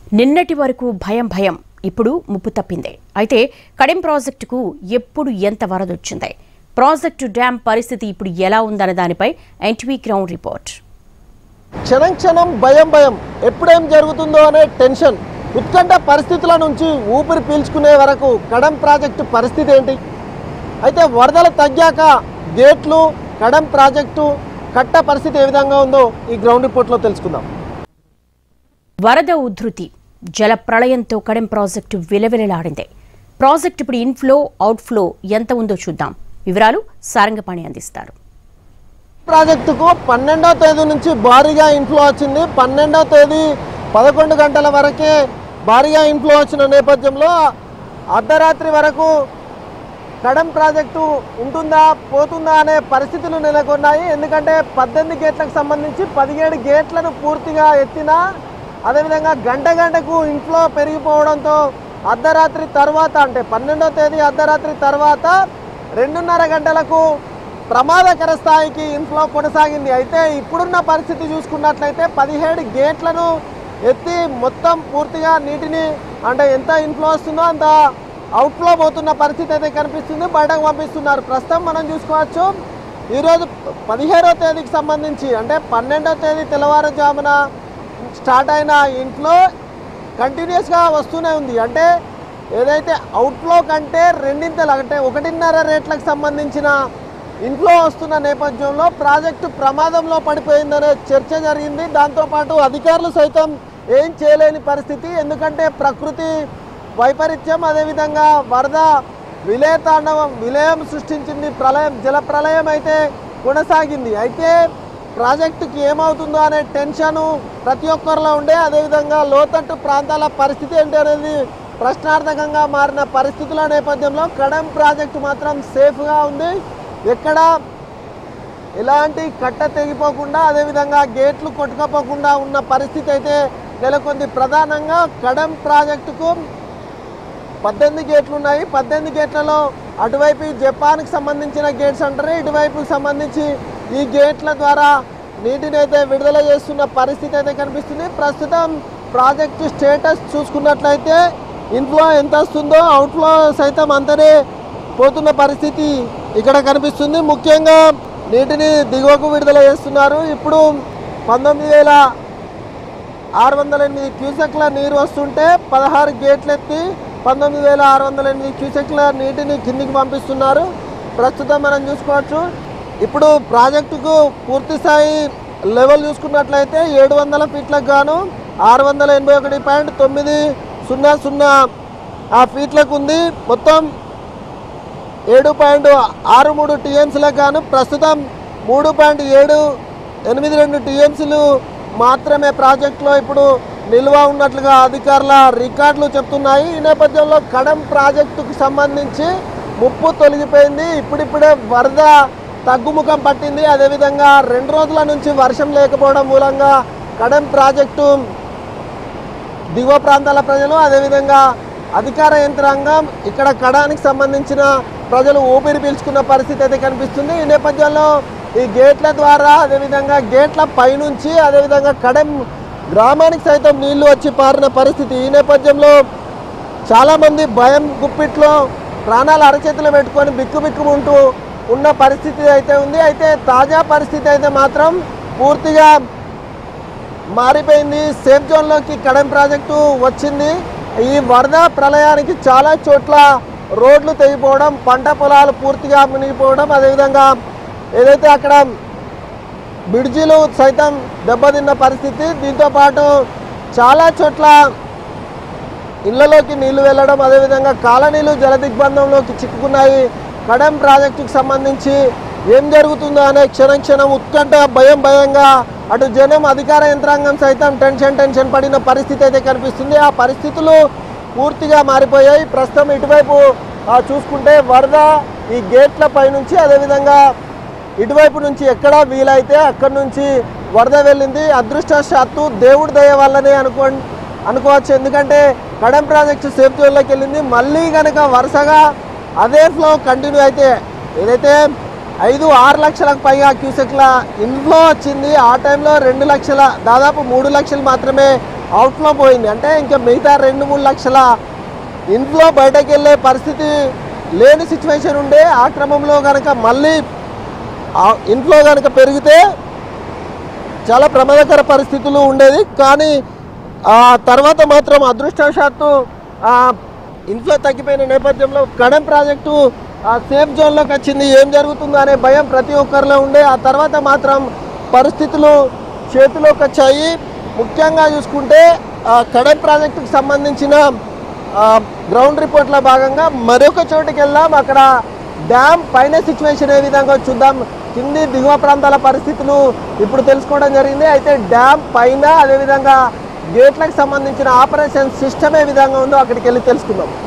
నిన్నటి వరకు భయం భయం ఇప్పుడు ముప్పు తప్పింది అయితే కడెం ప్రాజెక్టుకు ఎప్పుడు ఎంత వరదొచ్చింది ప్రాజెక్టు డ్యాం పరిస్థితి ఇప్పుడు ఎలా ఉందన్న దానిపై ఎన్టీవీ గ్రౌండ్ రిపోర్ట్ క్షణం క్షణం భయం భయం ఎప్పుడేం జరుగుతుందో అనే టెన్షన్ ఉత్కంఠ పరిస్థితుల నుంచి ఊపిరి పీల్చుకునే వరకు కడం ప్రాజెక్టు పరిస్థితి ఏంటి అయితే వరదలు తగ్గాక గేట్లు కడం ప్రాజెక్టు కట్ట పరిస్థితి ఏ విధంగా ఉందో ఈ గ్రౌండ్ రిపోర్ట్లో తెలుసుకుందాం వరద ఉధృతి జల ప్రళయంతో కడెం ప్రాజెక్టు విలవిలలాడింది ప్రాజెక్టు ఇప్పుడు ఇన్ఫ్లో అవుట్ఫ్లో ఎంత ఉందో చూద్దాం వివరాలు సారంగపాణి అందిస్తారు ప్రాజెక్టుకు పన్నెండవ తేదీ నుంచి భారీగా ఇన్ఫ్లో వచ్చింది పన్నెండవ తేదీ పదకొండు గంటల వరకే భారీగా ఇన్ఫ్లో వచ్చిన నేపథ్యంలో అర్ధరాత్రి వరకు కడం ప్రాజెక్టు ఉంటుందా పోతుందా అనే పరిస్థితులు నెలకొన్నాయి ఎందుకంటే పద్దెనిమిది గేట్లకు సంబంధించి పదిహేడు గేట్లను పూర్తిగా ఎత్తినా అదేవిధంగా గంట గంటకు ఇంట్లో పెరిగిపోవడంతో అర్ధరాత్రి తర్వాత అంటే పన్నెండవ తేదీ అర్ధరాత్రి తర్వాత రెండున్నర గంటలకు ప్రమాదకర స్థాయికి ఇన్ఫ్లో కొనసాగింది అయితే ఇప్పుడున్న పరిస్థితి చూసుకున్నట్లయితే పదిహేడు గేట్లను ఎత్తి మొత్తం పూర్తిగా నీటిని అంటే ఎంత ఇన్ఫ్లో వస్తుందో అంత అవుట్ఫ్లో పోతున్న పరిస్థితి అయితే కనిపిస్తుంది బయటకు పంపిస్తున్నారు ప్రస్తుతం మనం చూసుకోవచ్చు ఈరోజు పదిహేడవ తేదీకి సంబంధించి అంటే పన్నెండవ తేదీ తెల్లవారుజామున స్టార్ట్ అయిన ఇంట్లో కంటిన్యూస్గా వస్తూనే ఉంది అంటే ఏదైతే అవుట్ఫ్లో కంటే రెండింతలు అంటే ఒకటిన్నర రేట్లకు సంబంధించిన ఇంట్లో వస్తున్న నేపథ్యంలో ప్రాజెక్టు ప్రమాదంలో పడిపోయిందనే చర్చ జరిగింది దాంతోపాటు అధికారులు సైతం ఏం చేయలేని పరిస్థితి ఎందుకంటే ప్రకృతి వైపరీత్యం అదేవిధంగా వరద విలయతాండవం విలయం సృష్టించింది ప్రళయం జల ప్రళయం అయితే కొనసాగింది అయితే ప్రాజెక్టుకి ఏమవుతుందో అనే టెన్షను ప్రతి ఒక్కరిలో ఉండే అదేవిధంగా లోతట్టు ప్రాంతాల పరిస్థితి ఏంటి అనేది ప్రశ్నార్థకంగా మారిన పరిస్థితుల నేపథ్యంలో కడెం ప్రాజెక్టు మాత్రం సేఫ్గా ఉంది ఎక్కడ ఎలాంటి కట్ట తెగిపోకుండా అదేవిధంగా గేట్లు కొట్టుకపోకుండా ఉన్న పరిస్థితి అయితే నెలకొంది ప్రధానంగా కడెం ప్రాజెక్టుకు పద్దెనిమిది గేట్లు ఉన్నాయి పద్దెనిమిది గేట్లలో అటువైపు ఈ జపాన్కి సంబంధించిన గేట్స్ అంటారు ఇటువైపుకి సంబంధించి ఈ గేట్ల ద్వారా నీటిని అయితే విడుదల చేస్తున్న పరిస్థితి అయితే కనిపిస్తుంది ప్రస్తుతం ప్రాజెక్టు స్టేటస్ చూసుకున్నట్లయితే ఇన్ఫ్లో ఎంత వస్తుందో అవుట్ఫ్లో సైతం అంతనే పోతున్న పరిస్థితి ఇక్కడ కనిపిస్తుంది ముఖ్యంగా నీటిని దిగువకు విడుదల చేస్తున్నారు ఇప్పుడు పంతొమ్మిది వేల ఆరు వందల ఎనిమిది క్యూసెక్ల నీరు వస్తుంటే పదహారు గేట్లు ఎత్తి పంతొమ్మిది వేల ఆరు వందల ఎనిమిది క్యూసెక్ల నీటిని కిందికి పంపిస్తున్నారు ప్రస్తుతం మనం చూసుకోవచ్చు ఇప్పుడు ప్రాజెక్టుకు పూర్తి స్థాయి లెవెల్ చూసుకున్నట్లయితే ఏడు వందల ఫీట్లకు గాను ఆరు వందల ఎనభై ఒకటి పాయింట్ తొమ్మిది సున్నా సున్నా ఆ ఫీట్లకు ఉంది మొత్తం ఏడు పాయింట్ ఆరు మూడు టీఎంసీలకు గాను ప్రస్తుతం మూడు పాయింట్ ఏడు ఎనిమిది రెండు టీఎంసీలు మాత్రమే ప్రాజెక్టులో ఇప్పుడు నిల్వ ఉన్నట్లుగా అధికారుల రికార్డులు చెప్తున్నాయి ఈ నేపథ్యంలో కడం ప్రాజెక్టుకు సంబంధించి ముప్పు తొలగిపోయింది ఇప్పుడిప్పుడే వరద తగ్గుముఖం పట్టింది అదేవిధంగా రెండు రోజుల నుంచి వర్షం లేకపోవడం మూలంగా కడం ప్రాజెక్టు దిగువ ప్రాంతాల ప్రజలు అదేవిధంగా అధికార యంత్రాంగం ఇక్కడ కడానికి సంబంధించిన ప్రజలు ఊపిరి పీల్చుకున్న పరిస్థితి అయితే కనిపిస్తుంది ఈ నేపథ్యంలో ఈ గేట్ల ద్వారా అదేవిధంగా గేట్ల పైనుంచి అదేవిధంగా కడెం గ్రామానికి సైతం నీళ్లు వచ్చి పారిన పరిస్థితి ఈ నేపథ్యంలో చాలామంది భయం గుప్పిట్లో ప్రాణాలు అరచేతులు పెట్టుకొని బిక్కుబిక్కుమంటూ ఉన్న పరిస్థితి అయితే ఉంది అయితే తాజా పరిస్థితి అయితే మాత్రం పూర్తిగా మారిపోయింది సేఫ్ జోన్లోకి కడెం ప్రాజెక్టు వచ్చింది ఈ వరద ప్రళయానికి చాలా చోట్ల రోడ్లు తెగిపోవడం పంట పొలాలు పూర్తిగా మునిగిపోవడం అదేవిధంగా ఏదైతే అక్కడ బ్రిడ్జిలు సైతం దెబ్బతిన్న పరిస్థితి దీంతో పాటు చాలా చోట్ల ఇళ్లలోకి నీళ్లు వెళ్ళడం అదేవిధంగా కాలనీలు జల దిగ్బంధంలోకి చిక్కుకున్నాయి కడెం ప్రాజెక్టుకు సంబంధించి ఏం జరుగుతుందో అనే క్షణం క్షణం ఉత్కంఠ భయం భయంగా అటు జనం అధికార యంత్రాంగం సైతం టెన్షన్ టెన్షన్ పడిన పరిస్థితి అయితే కనిపిస్తుంది ఆ పరిస్థితులు పూర్తిగా మారిపోయాయి ప్రస్తుతం ఇటువైపు ఆ, చూసుకుంటే వరద ఈ గేట్ల పైనుంచి అదేవిధంగా ఇటువైపు నుంచి ఎక్కడ వీలైతే అక్కడి నుంచి వరద వెళ్ళింది అదృష్టశాత్తు దేవుడి దయ వల్లనే అనుకో అనుకోవచ్చు ఎందుకంటే కడెం ప్రాజెక్టు సేఫ్ జోన్లోకి వెళ్ళింది మళ్ళీ కనుక వరుసగా అదే ఫ్లో కంటిన్యూ అయితే ఏదైతే ఐదు ఆరు లక్షలకు పైగా క్యూసెక్ల ఇన్ఫ్లో వచ్చింది ఆ టైంలో రెండు లక్షల దాదాపు మూడు లక్షలు మాత్రమే అవుట్లో పోయింది అంటే ఇంకా మిగతా రెండు మూడు లక్షల ఇంట్లో బయటకు వెళ్ళే పరిస్థితి లేని సిచ్యువేషన్ ఉండే ఆ క్రమంలో కనుక మళ్ళీ ఆ ఇంట్లో కనుక పెరిగితే చాలా ప్రమాదకర పరిస్థితులు ఉండేది కానీ ఆ తర్వాత మాత్రం అదృష్టవశాత్తు ఆ ఇంట్లో తగ్గిపోయిన నేపథ్యంలో కడెం ప్రాజెక్టు ఆ సేఫ్ జోన్లోకి వచ్చింది ఏం జరుగుతుందో అనే భయం ప్రతి ఒక్కరిలో ఉండే ఆ తర్వాత మాత్రం పరిస్థితులు చేతిలోకి వచ్చాయి ముఖ్యంగా చూసుకుంటే ఆ కడెం ప్రాజెక్టుకు సంబంధించిన ఆ, గ్రౌండ్ రిపోర్ట్లో భాగంగా మరొక చోటుకి వెళ్దాం అక్కడ డ్యామ్ పైన సిచ్యువేషన్ ఏ విధంగా చూద్దాం కింది దిగువ ప్రాంతాల పరిస్థితులు ఇప్పుడు తెలుసుకోవడం జరిగింది అయితే డ్యామ్ పైన అదేవిధంగా గేట్లకు సంబంధించిన ఆపరేషన్ సిస్టమ్ ఏ విధంగా ఉందో అక్కడికి వెళ్ళి తెలుసుకుందాం